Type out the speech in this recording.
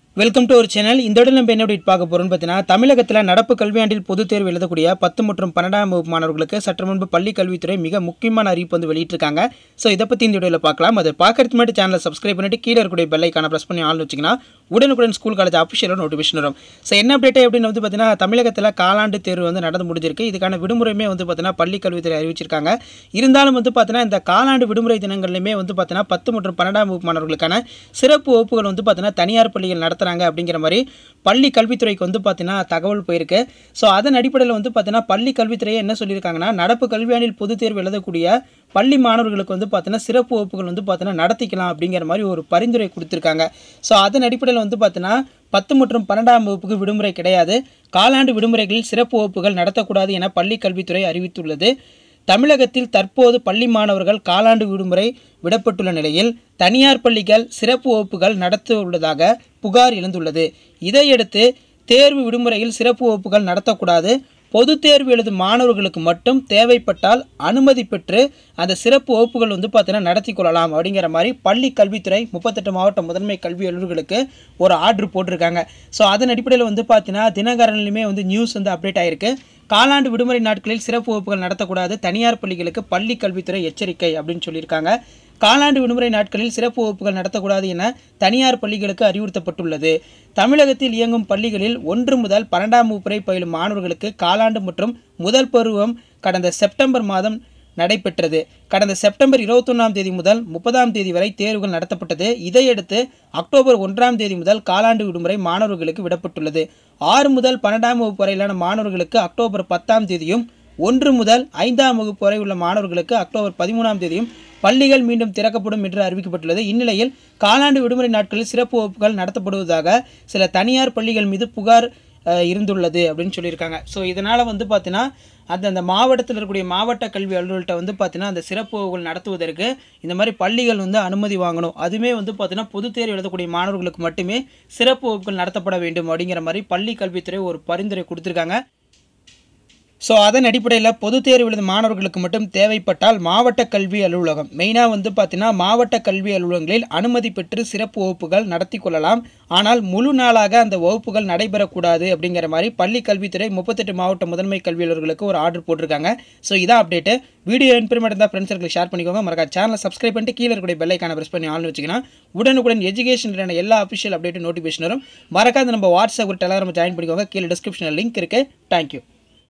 welcome to ஒரு channel இந்த இடம் நம்ம என்ன update பார்க்க போறோம்னு பார்த்தீங்கன்னா தமிழகத்தில் நடப்பு கல்வியாண்டில் பொதுத் தேர்வு எழுதக்கூடிய பத்து மற்றும் பன்னெண்டாம் வகுப்பு மாணவர்களுக்கு சற்று முன்பு பள்ளி கல்வித்துறை மிக முக்கியமான அறிவிப்பு வந்து வெளியிட்டிருக்காங்க ஸோ இதை பற்றி இந்த வீடியோவில் பார்க்கலாம் அதை பார்க்கறதுக்கு முன்னாடி சேனலை சப்ஸ்கிரைப் பண்ணிட்டு கீழே இருக்கக்கூடிய பெல் ஐக்கான ப்ரெஸ் பண்ணி ஆள் வச்சிங்கன்னா உடனுக்குடன் ஸ்கூல் காலேஜ் அஃபிஷியலாக நோட்டிஃபிகேஷன் வரும் ஸோ என்ன அப்டேட் அப்படின்னு வந்து பார்த்தீங்கன்னா தமிழகத்தில் காலாண்டு தேர்வு வந்து நடந்து முடிஞ்சிருக்கு இதுக்கான விடுமுறையுமே வந்து பார்த்தீங்கன்னா பள்ளி கல்வித்துறை அறிவிச்சிருக்காங்க இருந்தாலும் வந்து பார்த்தீங்கன்னா இந்த காலாண்டு விடுமுறை தினங்கள்லையுமே வந்து பார்த்தீங்கன்னா பத்து மற்றும் பன்னெண்டாம் வகுப்பு மாணவர்களுக்கான சிறப்பு வகுப்புகள் வந்து பார்த்தீங்கன்னா தனியார் பள்ளிகள் நடத்துகிறாங்க அப்படிங்கிற மாதிரி பள்ளி கல்வித்துறைக்கு வந்து பார்த்தீங்கன்னா தகவல் போயிருக்கு ஸோ அதன் அடிப்படையில் வந்து பார்த்தீங்கன்னா பள்ளி கல்வித்துறையை என்ன சொல்லியிருக்காங்கன்னா நடப்பு கல்வியாண்டில் பொதுத் தேர்வு எழுதக்கூடிய பள்ளி மாணவர்களுக்கு வந்து பார்த்தீங்கன்னா சிறப்பு வகுப்புகள் வந்து பார்த்தீங்கன்னா நடத்திக்கலாம் அப்படிங்கிற மாதிரி ஒரு பரிந்துரை கொடுத்துருக்காங்க ஸோ அதன் அடிப்படையில் வந்து பார்த்தீங்கன்னா பத்து மற்றும் பன்னெண்டாம் வகுப்புக்கு விடுமுறை கிடையாது காலாண்டு விடுமுறைகளில் சிறப்பு வகுப்புகள் நடத்தக்கூடாது என பள்ளி கல்வித்துறை அறிவித்துள்ளது தமிழகத்தில் தற்போது பள்ளி மாணவர்கள் காலாண்டு விடுமுறை விடப்பட்டுள்ள நிலையில் தனியார் பள்ளிகள் சிறப்பு வகுப்புகள் நடத்த உள்ளதாக புகார் எழுந்துள்ளது இதையடுத்து தேர்வு விடுமுறையில் சிறப்பு வகுப்புகள் நடத்தக்கூடாது பொதுத் தேர்வு எழுதும் மாணவர்களுக்கு மட்டும் தேவைப்பட்டால் அனுமதி பெற்று அந்த சிறப்பு வகுப்புகள் வந்து பார்த்தீங்கன்னா நடத்தி கொள்ளலாம் அப்படிங்கிற மாதிரி பள்ளி கல்வித்துறை முப்பத்தெட்டு மாவட்ட முதன்மை கல்வி அலுவலர்களுக்கு ஒரு ஆர்டர் போட்டிருக்காங்க ஸோ அதன் அடிப்படையில் வந்து பார்த்தீங்கன்னா தினகரன்லையுமே வந்து நியூஸ் வந்து அப்டேட் ஆயிருக்கு காலாண்டு விடுமுறை நாட்களில் சிறப்பு வகுப்புகள் நடத்தக்கூடாது தனியார் பள்ளிகளுக்கு பள்ளி கல்வித்துறை எச்சரிக்கை அப்படின்னு சொல்லியிருக்காங்க காலாண்டு விடுமுறை நாட்களில் சிறப்பு வகுப்புகள் நடத்தக்கூடாது என தனியார் பள்ளிகளுக்கு அறிவுறுத்தப்பட்டுள்ளது தமிழகத்தில் இயங்கும் பள்ளிகளில் ஒன்று முதல் பன்னெண்டாம் வகுப்பு வரை பயிலும் மாணவர்களுக்கு காலாண்டு மற்றும் முதல் பருவம் கடந்த செப்டம்பர் மாதம் நடைபெற்றது கடந்த செப்டம்பர் இருபத்தொன்னாம் தேதி முதல் முப்பதாம் தேதி வரை தேர்வுகள் நடத்தப்பட்டது இதையடுத்து அக்டோபர் ஒன்றாம் தேதி முதல் காலாண்டு விடுமுறை மாணவர்களுக்கு விடப்பட்டுள்ளது ஆறு முதல் பன்னெண்டாம் வகுப்பு வரையிலான மாணவர்களுக்கு அக்டோபர் பத்தாம் தேதியும் ஒன்று முதல் ஐந்தாம் வகுப்பு வரை உள்ள மாணவர்களுக்கு அக்டோபர் பதிமூணாம் தேதியும் பள்ளிகள் மீண்டும் திறக்கப்படும் என்று அறிவிக்கப்பட்டுள்ளது இந்நிலையில் காலாண்டு விடுமுறை நாட்களில் சிறப்பு வகுப்புகள் நடத்தப்படுவதாக சில தனியார் பள்ளிகள் மீது புகார் அஹ், இருந்துள்ளது அப்படின்னு சொல்லியிருக்காங்க ஸோ இதனால் வந்து பார்த்தீங்கன்னா அந்த அந்த மாவட்டத்தில் இருக்கக்கூடிய மாவட்ட கல்வி அலுவலர்கிட்ட வந்து பார்த்தீங்கன்னா அந்த சிறப்பு வகுப்புகள் நடத்துவதற்கு இந்த மாதிரி பள்ளிகள் வந்து அனுமதி வாங்கணும் அதுவுமே வந்து பார்த்தீங்கன்னா பொதுத் தேர்வு எழுதக்கூடிய மாணவர்களுக்கு மட்டுமே சிறப்பு வகுப்புகள் நடத்தப்பட வேண்டும் அப்படிங்கிற மாதிரி பள்ளி கல்வித்துறை ஒரு பரிந்துரை கொடுத்துருக்காங்க ஸோ அதன் அடிப்படையில் பொதுத் தேர்வு எழுதும் மாணவர்களுக்கு மட்டும் தேவைப்பட்டால் மாவட்ட கல்வி அலுவலகம் மெயினாக வந்து பார்த்தீங்கன்னா மாவட்ட கல்வி அலுவலகங்களில் அனுமதி பெற்று சிறப்பு வகுப்புகள் நடத்தி கொள்ளலாம் ஆனால் முழு நாளாக அந்த வகுப்புகள் நடைபெறக்கூடாது அப்படிங்கிற மாதிரி பள்ளி கல்வித்துறை முப்பத்தெட்டு மாவட்ட முதன்மை கல்வி அலுவலர்களுக்கு ஒரு ஆர்டர் போட்டிருக்காங்க ஸோ இதான் அப்டேட்டு வீடியோ இன்ஃபர்மேட் இருந்தால் ஃப்ரெண்ட்ஸர்களுக்கு ஷேர் பண்ணிக்கோங்க மறக்கா சேனலை சப்ஸ்கிரைப் பண்ணிட்டு கீழே இருக்கக்கூடிய பெல்லைக்கான ப்ரெஸ் பண்ணி ஆன் வச்சுக்கணும் உடனுக்குடன் எஜுகேஷன் எல்லா அஃபிஷியல் அப்டேட்டும் நோட்டிஃபிகேஷன் வரும் மறக்காத நம்ம வாட்ஸ்அப் டெலாகிராம் ஜாயின் பண்ணிக்கோங்க கீழே டிஸ்கிரிப்ஷனில் லிங்க் இருக்குது தேங்க்யூ